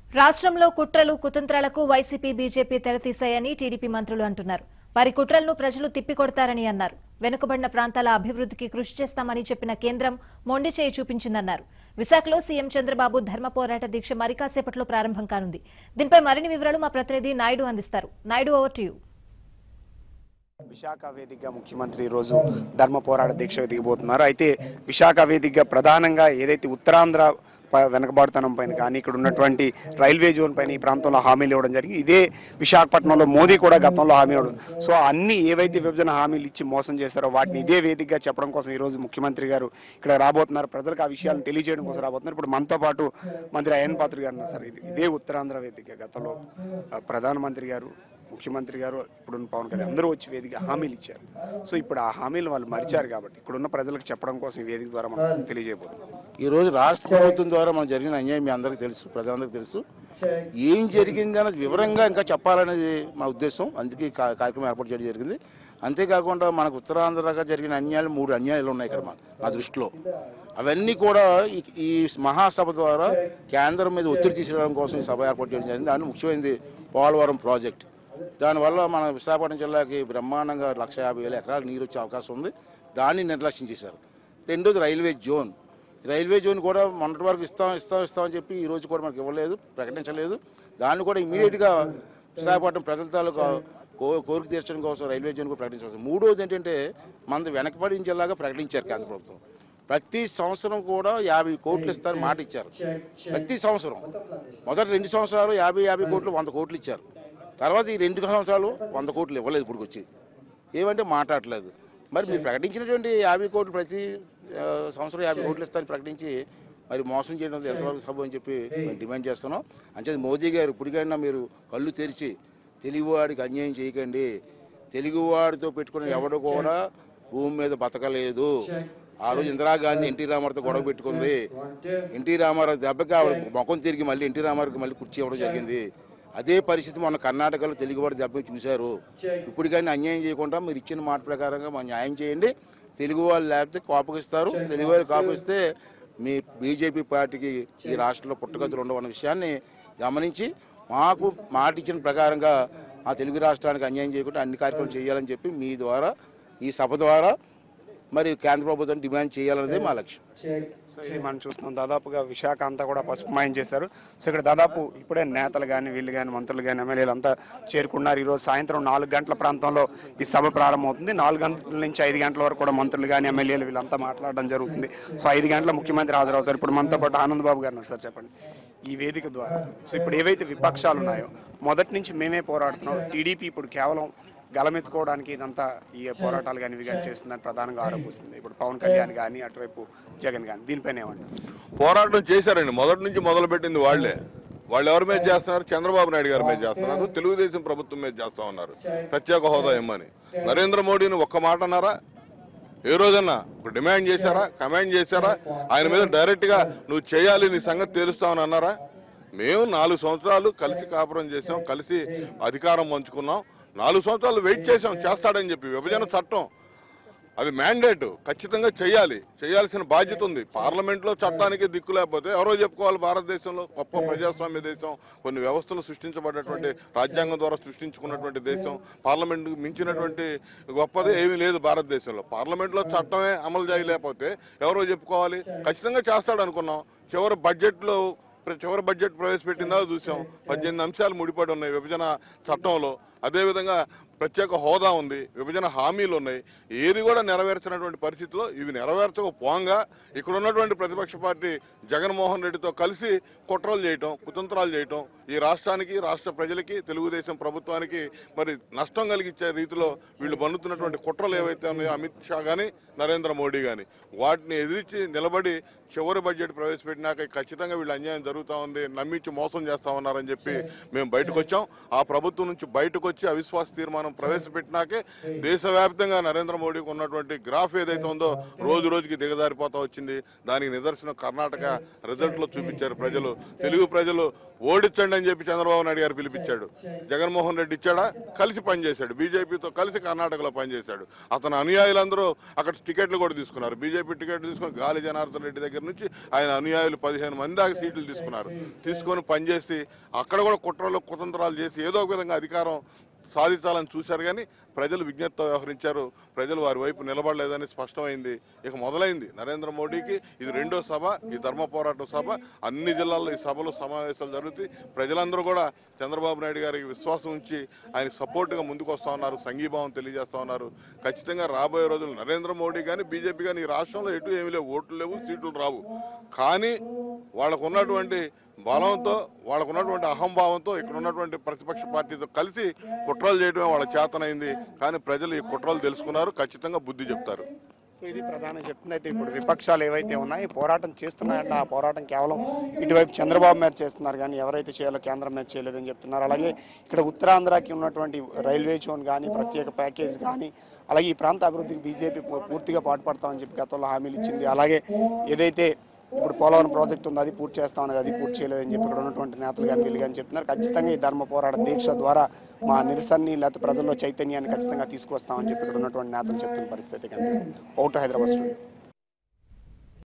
రాష్ట్రంలో కుట్రలు కుతంత్రాలకు వైసీపీ బీజేపీ తెరతీశాయని టీడీపీ మంత్రులు అంటున్నారు వారి కుట్రలను ప్రజలు తిప్పికొడతారని అన్నారు వెనుకబడిన ప్రాంతాల అభివృద్ధికి కృషి చేస్తామని చెప్పిన కేంద్రం మొండి చేయి చూపించిందన్నారు విశాఖలో సీఎం చంద్రబాబు ధర్మ పోరాట దీక్ష మరి కాసేపట్లో ప్రారంభం కానుంది దీనిపై మరిన్ని వివరాలు మా ప్రతినిధి నాయుడు అందిస్తారు Naidu over to you Visakha వేదికగా ముఖ్యమంత్రి ఈరోజు ధర్మ పోరాట దీక్ష దిగబోతున్నారు అయితే విశాఖ వేదికగా ప్రధానంగా ఏదైతే ఉత్తరాంధ్ర ప- వెనకబాటుతనం పైన కానీ ఇక్కడ ఉన్నటువంటి రైల్వే జోన్ పైన ఈ ప్రాంతంలో హామీలు ఇవ్వడం జరిగింది ఇదే విశాఖపట్నంలో మోదీ కూడా గతంలో హామీ ఇవ్వడం సో అన్ని ఏవైతే విభజన హామీలు ఇచ్చి మోసం చేశారో వాటిని ఇదే వేదికగా చెప్పడం కోసం ఈ రోజు ముఖ్యమంత్రి గారు ఇక్కడ రాబోతున్నారు ప్రజలకు ఆ విషయాలను తెలియజేయడం కోసం రాబోతున్నారు ఇప్పుడు మనతో పాటు మంత్రి అయ్యన్ పాత్ర గారు ఉన్నారు సార్ ఇది ఇదే ఉత్తరాంధ్ర వేదిక గతంలో ఆ, ప్రధానమంత్రి గారు ముఖ్యమంత్రి గారు ఇప్పుడున్న పవన్ కళ్యాణ్ అందరూ వచ్చి వేదిక హామీలు ఇచ్చారు సో ఇప్పుడు ఆ హామీలు వాళ్ళు మరిచారు కాబట్టి ఇక్కడున్న ప్రజలకు చెప్పడం కోసం ఈ వేదిక ద్వారా మనం తెలియజేయబోతున్నాం ఈ రోజు రాష్ట్ర ప్రభుత్వం ద్వారా మనకు జరిగిన అన్యాయం మీ అందరికీ తెలుసు ప్రజలందరికీ తెలుసు ఏం జరిగింది అన్నది వివరంగా ఇంకా చెప్పాలనేది మా ఉద్దేశం అందుకే ఈ కా- కార్యక్రమం ఏర్పాటు చేయడం జరిగింది అంతేకాకుండా మనకు ఉత్తరాంధ్రగా జరిగిన అన్యాయాలు మూడు అన్యాయాలు ఉన్నాయి ఇక్కడ మన నా దృష్టిలో అవన్నీ కూడా ఈ- ఈ మహాసభ ద్వారా కేంద్రం మీద ఒత్తిడి తీసుకురావడం కోసం ఈ సభ ఏర్పాటు చేయడం జరిగింది దాంట్లో ముఖ్యమైనది పోలవరం ప్రాజెక్ట్ దానివల్ల మన విశాఖపట్నం జిల్లాకి బ్రహ్మాండంగా లక్ష యాభై వేల ఎకరాలు నీరు వచ్చే అవకాశం ఉంది దాన్ని నిర్లక్ష్యం చేశారు రెండోది రైల్వే జోన్ రైల్వే జోన్ కూడా మొన్నటి వరకు ఇస్తాం ఇస్తాం ఇస్తాం అని చెప్పి ఈ రోజు కూడా మనకి ఇవ్వలేదు ప్రకటించలేదు దాన్ని కూడా ఇమీడియట్గా విశాఖపట్నం ప్రజల తాలూకా కో కోరిక తీర్చడం కోసం రైల్వే జోన్ కూడా ప్రకటించవచ్చు మూడోది ఏంటంటే మనది వెనకబడిన జిల్లాగా ప్రకటించారు కేంద్ర ప్రభుత్వం ప్రతి సంవత్సరం కూడా యాభై కోట్లు ఇస్తారని మాట ఇచ్చారు ప్రతి సంవత్సరం మొదటి రెండు సంవత్సరాలు యాభై యాభై కోట్లు వంద కోట్లు ఇచ్చారు తర్వాత ఈ రెండు సంవత్సరాలు వంద కోట్లు ఇవ్వలేదు ఇప్పుడు వచ్చి ఏమంటే మాట్లాడలేదు మరి మీరు ప్రకటించినటువంటి యాభై కోట్లు ప్రతి ఆ, సంవత్సరం యాభై కోట్లు ఇస్తారని ప్రకటించి మరి మోసం చేయడం ఎంతవరకు సబ్ అని చెప్పి మేము డిమాండ్ చేస్తున్నాం అంచేది మోదీ గారు ఇప్పటికైనా మీరు కళ్ళు తెరిచి తెలుగువాడికి అన్యాయం చేయకండి తెలుగువాడితో పెట్టుకుని ఎవడు కూడా భూమి మీద బతకలేదు ఆ రోజు ఇందిరాగాంధీ ఎన్టీ రామారావుతో గొడవ పెట్టుకుంది ఎన్టీ రామారావు దెబ్బకి ఆవిడ ముఖం తిరిగి మళ్ళీ ఎన్టీ రామారావుకి మళ్ళీ కుర్చీ ఇవ్వడం జరిగింది అదే పరిస్థితి మొన్న కర్ణాటకలో తెలుగువాడు దెబ్బ చూశారు ఇప్పుడు కానీ అన్యాయం చేయకుండా మీరు ఇచ్చిన మాట ప్రకారంగా మా న్యాయం చేయండి తెలుగు వాళ్ళు లేకపోతే కోపగిస్తారు తెలుగు వాళ్ళు కోపగిస్తే మీ బీజేపీ పార్టీకి ఈ రాష్ట్రంలో పుట్టగతులు ఉండవన్న విషయాన్ని గమనించి మాకు మాట ఇచ్చిన ప్రకారంగా ఆ తెలుగు రాష్ట్రానికి అన్యాయం చేయకుండా అన్ని కార్యక్రమాలు చేయాలని చెప్పి మీ ద్వారా ఈ సభ ద్వారా మరి కేంద్ర ప్రభుత్వం డిమాండ్ చేయాలన్నదే మా లక్ష్యం సో ఇది మనం చూస్తున్నాం దాదాపుగా విశాఖ అంతా కూడా పసుపుమాయం చేశారు సో ఇక్కడ దాదాపు ఇప్పుడే నేతలు కానీ వీళ్ళు కానీ మంత్రులు కానీ ఎమ్మెల్యేలు అంతా చేరుకున్నారు ఈరోజు సాయంత్రం నాలుగు గంటల ప్రాంతంలో ఈ సభ ప్రారంభమవుతుంది నాలుగు గంటల నుంచి ఐదు గంటల వరకు కూడా మంత్రులు కానీ ఎమ్మెల్యేలు వీళ్ళంతా మాట్లాడడం జరుగుతుంది సో ఐదు గంటల ముఖ్యమంత్రి హాజరవుతారు ఇప్పుడు మనతో పాటు ఆనంద్ బాబు గారు ఉన్నారు సార్ చెప్పండి ఈ వేదిక ద్వారా సో ఇప్పుడు ఏవైతే విపక్షాలు ఉన్నాయో మొదటి నుంచి మేమే పోరాడుతున్నాం టీడీపీ ఇప్పుడు కేవలం గలమెత్తుకోవడానికి ఇదంతా ఈ పోరాటాలు కానీ ఇవి కానీ చేస్తుందని ప్రధానంగా ఆరోపిస్తుంది ఇప్పుడు పవన్ కళ్యాణ్ కానీ అటువైపు జగన్ కానీ దీనిపైన ఏమంటారు పోరాటం చేశారండి మొదటి నుంచి మొదలు పెట్టింది వాళ్లే వాళ్ళు ఎవరి మీద చేస్తున్నారు చంద్రబాబు నాయుడు గారి మీద చేస్తున్నారు తెలుగుదేశం ప్రభుత్వం మీద చేస్తా ఉన్నారు ప్రత్యేక హోదా ఇమ్మని నరేంద్ర మోడీని ఒక్క మాట అన్నారా ఏ రోజన్నా ఒక డిమాండ్ చేశారా కమాండ్ చేశారా ఆయన మీద డైరెక్ట్ గా నువ్వు చేయాలి నీ సంగతి తెలుస్తామని అన్నారా మేము నాలుగు సంవత్సరాలు కలిసి కాపురం చేసాం కలిసి అధికారం పంచుకున్నాం నాలుగు సంవత్సరాలు వెయిట్ చేసాం చేస్తాడని చెప్పి విభజన చట్టం అది మ్యాండేట్ ఖచ్చితంగా చేయాలి చేయాల్సిన బాధ్యత ఉంది పార్లమెంట్ లో చట్టానికి దిక్కు లేకపోతే ఎవరో చెప్పుకోవాలి భారతదేశంలో గొప్ప ప్రజాస్వామ్య దేశం కొన్ని వ్యవస్థలు సృష్టించబడినటువంటి రాజ్యాంగం ద్వారా సృష్టించుకున్నటువంటి దేశం పార్లమెంట్ మించినటువంటి గొప్పది ఏమీ లేదు భారతదేశంలో పార్లమెంట్ లో చట్టమే అమలు చేయలేకపోతే ఎవరో చెప్పుకోవాలి ఖచ్చితంగా చేస్తాడు అనుకున్నాం చివరి బడ్జెట్ లో చివరి బడ్జెట్ ప్రవేశపెట్టిందా చూసాం పద్దెనిమిది అంశాలు ముడిపడి ఉన్నాయి విభజన చట్టంలో అదేవిధంగా ప్రత్యేక హోదా ఉంది విభజన హామీలు ఉన్నాయి ఏది కూడా నెరవేర్చినటువంటి పరిస్థితిలో ఇవి నెరవేర్చకపోగా ఇక్కడ ఉన్నటువంటి ప్రతిపక్ష పార్టీ జగన్మోహన్ రెడ్డితో కలిసి కుట్రలు చేయటం కుతంత్రాలు చేయటం ఈ రాష్ట్రానికి రాష్ట్ర ప్రజలకి తెలుగుదేశం ప్రభుత్వానికి మరి నష్టం కలిగించే రీతిలో వీళ్ళు బన్నుతున్నటువంటి కుట్రలు ఏవైతే ఉన్నాయో అమిత్ షా కానీ నరేంద్ర మోడీ కానీ వాటిని ఎదిరించి నిలబడి చివరి బడ్జెట్ ప్రవేశపెట్టినాక ఖచ్చితంగా వీళ్ళు అన్యాయం జరుగుతూ ఉంది నమ్మించి మోసం చేస్తా ఉన్నారని చెప్పి మేము బయటకు వచ్చాం ఆ ప్రభుత్వం నుంచి బయటకు వచ్చి అవిశ్వాస తీర్మానం విధానం ప్రవేశపెట్టినాకే దేశవ్యాప్తంగా నరేంద్ర మోడీకి ఉన్నటువంటి గ్రాఫ్ ఏదైతే ఉందో రోజు రోజుకి దిగజారిపోతా వచ్చింది దానికి నిదర్శనం కర్ణాటక రిజల్ట్ లో చూపించారు ప్రజలు తెలుగు ప్రజలు ఓడించండి అని చెప్పి చంద్రబాబు నాయుడు గారు పిలిపించాడు జగన్మోహన్ రెడ్డి ఇచ్చాడా కలిసి పనిచేశాడు బీజేపీతో కలిసి కర్ణాటకలో పనిచేశాడు అతని అనుయాయులందరూ అక్కడ టికెట్లు కూడా తీసుకున్నారు బీజేపీ టికెట్లు తీసుకుని గాలి జనార్దన్ రెడ్డి దగ్గర నుంచి ఆయన అనుయాయులు పదిహేను మంది దాకా సీట్లు తీసుకున్నారు తీసుకొని పనిచేసి అక్కడ కూడా కుట్రలు కుతంత్రాలు చేసి ఏదో ఒక విధంగా అధికారం సాధించాలని చూశారు కానీ ప్రజలు విజ్ఞప్తితో వ్యవహరించారు ప్రజలు వారి వైపు నిలబడలేదని స్పష్టమైంది ఇక మొదలైంది నరేంద్ర మోడీకి ఇది రెండో సభ ఈ ధర్మ పోరాట సభ అన్ని జిల్లాల్లో ఈ సభలు సమావేశాలు జరుగుతాయి ప్రజలందరూ కూడా చంద్రబాబు నాయుడు గారికి విశ్వాసం ఉంచి ఆయన సపోర్ట్గా ముందుకు వస్తా ఉన్నారు సంఘీభావం తెలియజేస్తా ఉన్నారు ఖచ్చితంగా రాబోయే రోజులు నరేంద్ర మోడీ కానీ బీజేపీ కానీ ఈ రాష్ట్రంలో ఎటు ఏమీ లేవు ఓట్లు లేవు సీట్లు రావు కానీ వాళ్ళకు ఉన్నటువంటి బలంతో వాళ్ళకు ఉన్నటువంటి అహంభావంతో ఇక్కడ ఉన్నటువంటి ప్రతిపక్ష పార్టీతో కలిసి కుట్రలు చేయడమే వాళ్ళ చేతనైంది కానీ ప్రజలు ఈ కుట్రలు తెలుసుకున్నారు ఖచ్చితంగా బుద్ధి చెప్తారు సో ఇది ప్రధానంగా చెప్తుంది అయితే ఇప్పుడు విపక్షాలు ఏవైతే ఉన్నాయో పోరాటం చేస్తున్నాయంటే ఆ పోరాటం కేవలం ఇటువైపు చంద్రబాబు మీద చేస్తున్నారు కానీ ఎవరైతే చేయాలో కేంద్రం మీద చేయలేదని చెప్తున్నారు అలాగే ఇక్కడ ఉత్తరాంధ్రకి ఉన్నటువంటి రైల్వే జోన్ కానీ ప్రత్యేక ప్యాకేజ్ కానీ అలాగే ఈ ప్రాంత అభివృద్ధికి బీజేపీ పూర్తిగా పాటుపడతామని చెప్పి గతంలో హామీలు ఇచ్చింది అలాగే ఏదైతే ఇప్పుడు పోలవరం ప్రాజెక్ట్ ఉంది అది పూర్తి చేస్తామనేది అది పూర్తి చేయలేదని చెప్పి ఇక్కడ ఉన్నటువంటి నేతలు కానీ వీళ్ళు కానీ చెప్తున్నారు ఖచ్చితంగా ఈ ధర్మ పోరాట దీక్ష ద్వారా మా నిరసనని లేకపోతే ప్రజల్లో చైతన్యాన్ని ఖచ్చితంగా తీసుకొస్తామని చెప్పి ఇక్కడ ఉన్నటువంటి నేతలు చెప్తున్న పరిస్థితి కనిపిస్తుంది అవుట్ హైదరాబాద్ స్టూడియో